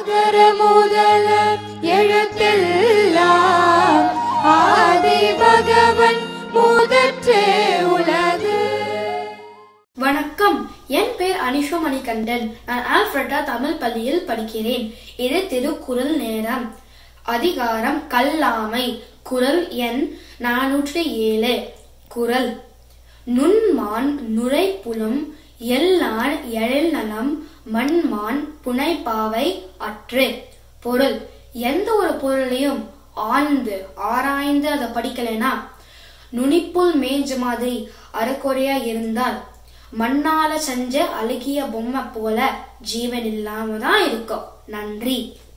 அகர முதல எழுத்தெல்லாம் ஆதி பகவன் முதற்றே உலகு வணக்கம் என் பேர் அனிஷோ மணிகண்டன் நான் ஆல்ஃபிரட்டா தமிழ் பள்ளியில் படிக்கிறேன் இது திருக்குறள் நேரம் அதிகாரம் கல்லாமை குறள் எண் நானூற்றி ஏழு குறள் நுண்மான் நுரைப்புலம் எல்லான் எழில் நலம் மண்மான் புனைப்பாவை அற்று பொருள் எந்த ஒரு பொருளையும் ஆழ்ந்து ஆராய்ந்து அதை படிக்கலைன்னா நுனிப்புல் மேஞ்ச மாதிரி அரைக்குறையா இருந்தால் மண்ணால செஞ்ச அழகிய பொம்மை போல ஜீவன் இல்லாம தான் இருக்கும் நன்றி